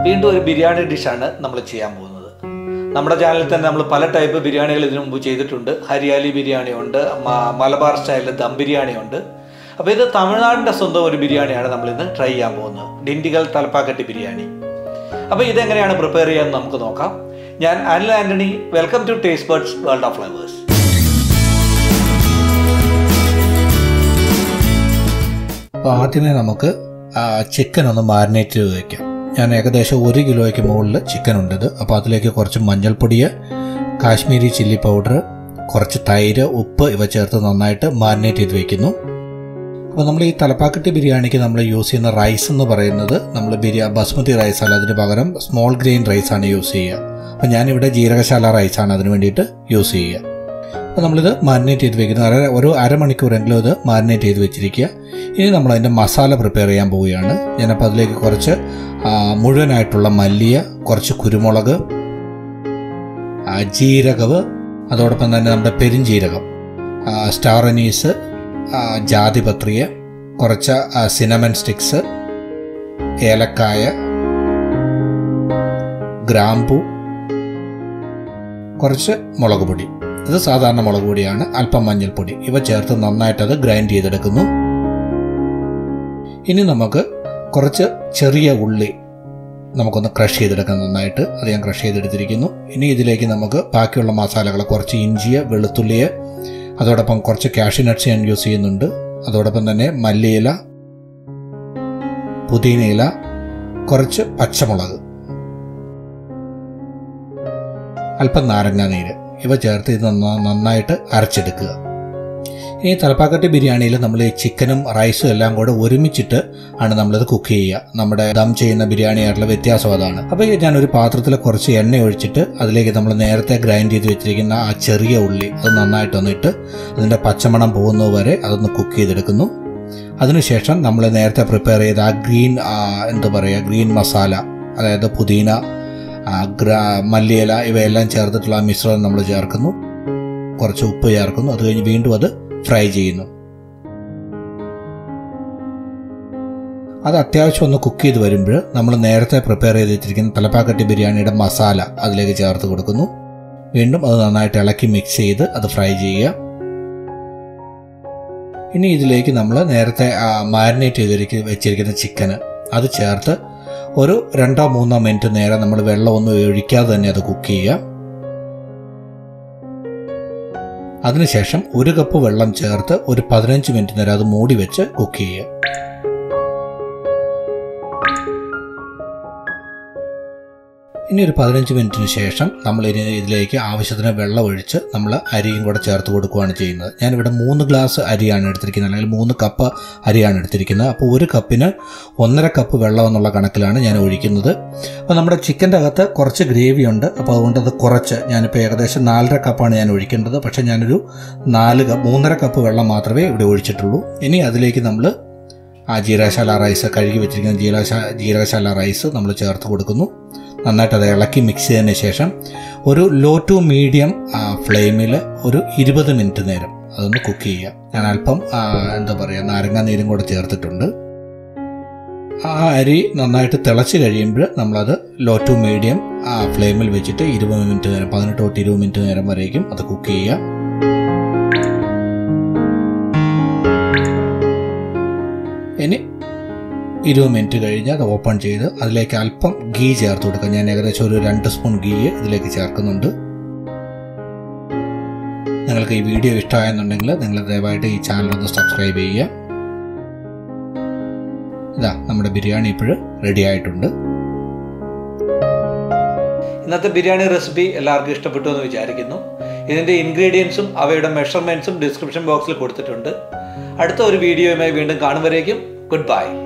വീണ്ടും ഒരു ബിരിയാണി ഡിഷാണ് നമ്മൾ ചെയ്യാൻ പോകുന്നത് നമ്മുടെ ചാനലിൽ തന്നെ നമ്മൾ പല ടൈപ്പ് ബിരിയാണികൾ ഇതിനു മുമ്പ് ചെയ്തിട്ടുണ്ട് ഹരിയാലി ബിരിയാണി ഉണ്ട് മ- മലബാർ സ്റ്റൈലിൽ ദം ബിരിയാണി ഉണ്ട് അപ്പോൾ ഇത് തമിഴ്നാടിൻ്റെ സ്വന്തം ഒരു ബിരിയാണിയാണ് നമ്മൾ ഇന്ന് ട്രൈ ചെയ്യാൻ പോകുന്നത് ഡിണ്ടിഗൽ തലപ്പാക്കട്ടി ബിരിയാണി അപ്പോൾ ഇതെങ്ങനെയാണ് പ്രിപ്പയർ ചെയ്യാമെന്ന് നമുക്ക് നോക്കാം ഞാൻ Anil Antony welcome to taste birds world of flowers അപ്പോൾ ആദ്യമേ നമുക്ക് ചിക്കൻ ഒന്ന് മാരിനേറ്റ് ചെയ്ത് വയ്ക്കാം ഞാൻ ഏകദേശം ഒരു കിലോയ്ക്ക് മുകളിൽ ചിക്കൻ ഉണ്ട് ഇത് അപ്പോൾ അതിലേക്ക് കുറച്ച് മഞ്ഞൾപ്പൊടി കാശ്മീരി ചില്ലി പൗഡർ കുറച്ച് തൈര് ഉപ്പ് ഇവ ചേർത്ത് നന്നായിട്ട് മാരിനേറ്റ് ചെയ്ത് വെക്കുന്നു അപ്പോൾ നമ്മൾ ഈ തലപ്പാക്കട്ടി ബിരിയാണിക്ക് നമ്മൾ യൂസ് ചെയ്യുന്ന റൈസ് എന്ന് പറയുന്നത് നമ്മൾ ബിരിയാ ബസ്മതി റൈസ് അല്ല അതിന് പകരം സ്മോൾ ഗ്രെയിൻ റൈസാണ് യൂസ് ചെയ്യുക അപ്പോൾ ഞാനിവിടെ ജീരകശാല റൈസാണ് അതിന് വേണ്ടിയിട്ട് യൂസ് ചെയ്യുക അപ്പോൾ നമ്മളിത് മാരിനേറ്റ് ചെയ്ത് വെക്കുന്നത് അര ഒരു അരമണിക്കൂറെങ്കിലും ഇത് മാരിനേറ്റ് ചെയ്ത് വെച്ചിരിക്കുക ഇനി നമ്മൾ അതിൻ്റെ മസാല പ്രിപ്പയർ ചെയ്യാൻ പോവുകയാണ് ഞാനപ്പോൾ അതിലേക്ക് കുറച്ച് ആ, മുഴുവനായിട്ടുള്ള മല്ലിയ കുറച്ച് കുരുമുളക് ആ, ജീരകവ് അതോടൊപ്പം തന്നെ നമ്മുടെ പെരുംജീരകം ആ, സ്റ്റാർ അനീസ് ആ, ജാതിപത്രിയ കുറച്ച് ആ, സിനമൻ സ്റ്റിക്സ് ഏലക്കായ ഗ്രാമ്പു കുറച്ച് മുളക് പൊടി ഇത് സാധാരണ മുളക് പൊടിയാണ് അല്പം മഞ്ഞൾപ്പൊടി ഇവ ചേർത്ത് നന്നായിട്ട് അത് ഗ്രൈൻഡ് ചെയ്തെടുക്കുന്നു ഇനി നമുക്ക് കുറച്ച് ചെറിയ ഉള്ളി നമുക്കൊന്ന് ക്രഷ് ചെയ്തെടുക്കാം നന്നായിട്ട് അത് ഞാൻ ക്രഷ് ചെയ്തെടുത്തിരിക്കുന്നു ഇനി ഇതിലേക്ക് നമുക്ക് ബാക്കിയുള്ള മസാലകൾ കുറച്ച് ഇഞ്ചിയ വെളുത്തുള്ളിയ അതോടൊപ്പം കുറച്ച് കാഷ്യനട്ട്സ് ഞാൻ യൂസ് ചെയ്യുന്നുണ്ട് അതോടൊപ്പം തന്നെ മല്ലിയില പുതിനയില കുറച്ച് പച്ചമുളക് അല്പം നാരങ്ങ നീര് ഇവ ചേർത്ത് ഇത് നന്ന- നന്നായിട്ട് അരച്ചെടുക്കുക ഇനി തലപ്പാക്കട്ടി ബിരിയാണിയിൽ നമ്മൾ ഈ ചിക്കനും റൈസും എല്ലാം കൂടെ ഒരുമിച്ചിട്ട് ആണ് നമ്മളിത് കുക്ക് ചെയ്യുക നമ്മുടെ ദം ചെയ്യുന്ന ബിരിയാണിയായിട്ടുള്ള വ്യത്യാസം അതാണ് അപ്പോൾ ഞാൻ ഒരു പാത്രത്തിൽ കുറച്ച് എണ്ണ ഒഴിച്ചിട്ട് അതിലേക്ക് നമ്മൾ നേരത്തെ ഗ്രൈൻഡ് ചെയ്ത് വെച്ചിരിക്കുന്ന ആ ചെറിയ ഉള്ളി അത് നന്നായിട്ടൊന്ന് ഇട്ട് അതിൻ്റെ പച്ചമണം പോകുന്നത് വരെ അതൊന്ന് കുക്ക് ചെയ്തെടുക്കുന്നു അതിനുശേഷം നമ്മൾ നേരത്തെ പ്രിപ്പയർ ചെയ്ത ആ ഗ്രീൻ ആ, എന്താ പറയുക ഗ്രീൻ മസാല അതായത് പുതിന ആ, ഗ്രാ മല്ലിയില ഇവയെല്ലാം ചേർത്തിട്ടുള്ള ആ മിശ്രിതം നമ്മൾ ചേർക്കുന്നു കുറച്ച് ഉപ്പ് ചേർക്കുന്നു അത് കഴിഞ്ഞ് വീണ്ടും അത് ഫ്രൈ ചെയ്യുന്നു അത് അത്യാവശ്യം ഒന്ന് കുക്ക് ചെയ്ത് വരുമ്പോൾ നമ്മൾ നേരത്തെ പ്രിപ്പയർ ചെയ്ത് വെച്ചിരിക്കുന്ന തലപ്പാക്കട്ടി ബിരിയാണിയുടെ മസാല അതിലേക്ക് ചേർത്ത് കൊടുക്കുന്നു വീണ്ടും അത് നന്നായിട്ട് ഇളക്കി മിക്സ് ചെയ്ത് അത് ഫ്രൈ ചെയ്യുക ഇനി ഇതിലേക്ക് നമ്മൾ നേരത്തെ മാരിനേറ്റ് ചെയ്തിരിക്കുന്ന വെച്ചിരിക്കുന്ന ചിക്കന് അത് ചേർത്ത് ഒരു രണ്ടോ മൂന്നോ മിനിറ്റ് നേരം നമ്മൾ വെള്ളമൊന്നും ഒഴിക്കാതെ തന്നെ അത് കുക്ക് ചെയ്യുക അതിനുശേഷം ഒരു കപ്പ് വെള്ളം ചേർത്ത് ഒരു പതിനഞ്ച് മിനിറ്റ് നേരം അത് മൂടി വെച്ച് കുക്ക് ചെയ്യുക ഇനി ഒരു പതിനഞ്ച് മിനിറ്റിന് ശേഷം നമ്മൾ ഇനി ഇതിലേക്ക് ആവശ്യത്തിന് വെള്ളം ഒഴിച്ച് നമ്മൾ അരിയും കൂടെ ചേർത്ത് കൊടുക്കുകയാണ് ചെയ്യുന്നത് ഞാനിവിടെ മൂന്ന് ഗ്ലാസ് അരിയാണ് എടുത്തിരിക്കുന്നത് അല്ലെങ്കിൽ മൂന്ന് കപ്പ് അരിയാണ് എടുത്തിരിക്കുന്നത് അപ്പോൾ ഒരു കപ്പിന് ഒന്നര കപ്പ് വെള്ളം എന്നുള്ള കണക്കിലാണ് ഞാൻ ഒഴിക്കുന്നത് അപ്പോൾ നമ്മുടെ ചിക്കൻ്റെ അകത്ത് കുറച്ച് ഗ്രേവി ഉണ്ട് അപ്പോൾ അതുകൊണ്ട് അത് കുറച്ച് ഞാനിപ്പോൾ ഏകദേശം നാലര കപ്പാണ് ഞാൻ ഒഴിക്കേണ്ടത് പക്ഷേ ഞാനൊരു നാല് കപ്പ് മൂന്നര കപ്പ് വെള്ളം മാത്രമേ ഇവിടെ ഒഴിച്ചിട്ടുള്ളൂ ഇനി അതിലേക്ക് നമ്മൾ ആ ജീരകശാല റൈസ് കഴുകി വെച്ചിരിക്കുന്ന ജീരകശാ ജീരകശാല റൈസ് നമ്മൾ ചേർത്ത് കൊടുക്കുന്നു നന്നായിട്ട് അത് ഇളക്കി മിക്സ് ചെയ്തതിന് ശേഷം ഒരു ലോ ടു മീഡിയം ഫ്ലെയിമിൽ ഒരു ഇരുപത് മിനിറ്റ് നേരം അതൊന്ന് കുക്ക് ചെയ്യുക ഞാൻ അല്പം ആ, എന്താ പറയുക നാരങ്ങാ നീരും കൂടെ ചേർത്തിട്ടുണ്ട് ആ അരി നന്നായിട്ട് തിളച്ച് കഴിയുമ്പോൾ നമ്മളത് ലോ ടു മീഡിയം ഫ്ലെയിമിൽ വെച്ചിട്ട് ഇരുപത് മിനിറ്റ് നേരം പതിനെട്ട് തൊട്ട് ഇരുപത് മിനിറ്റ് നേരം വരേക്കും അത് കുക്ക് ചെയ്യുക ഇനി ഇരുപത് മിനിറ്റ് കഴിഞ്ഞ് അത് ഓപ്പൺ ചെയ്ത് അതിലേക്ക് അല്പം ഗീ ചേർത്ത് കൊടുക്കുക ഞാൻ ഏകദേശം ഒരു രണ്ട് സ്പൂൺ ഗീ ഇതിലേക്ക് ചേർക്കുന്നുണ്ട് നിങ്ങൾക്ക് ഈ വീഡിയോ ഇഷ്ടമായെന്നുണ്ടെങ്കിൽ നിങ്ങൾ ദയവായിട്ട് ഈ ചാനൽ ഒന്ന് സബ്സ്ക്രൈബ് ചെയ്യുക ഇതാ നമ്മുടെ ബിരിയാണി ഇപ്പോഴും റെഡി ആയിട്ടുണ്ട് ഇന്നത്തെ ബിരിയാണി റെസിപ്പി എല്ലാവർക്കും ഇഷ്ടപ്പെട്ടു എന്ന് വിചാരിക്കുന്നു ഇതിൻ്റെ ഇൻഗ്രീഡിയൻസും അവയുടെ മെഷർമെൻറ്റ്സും ഡിസ്ക്രിപ്ഷൻ ബോക്സിൽ കൊടുത്തിട്ടുണ്ട് അടുത്ത ഒരു വീഡിയോയുമായി വീണ്ടും കാണുമ്പോഴേക്കും ഗുഡ് ബൈ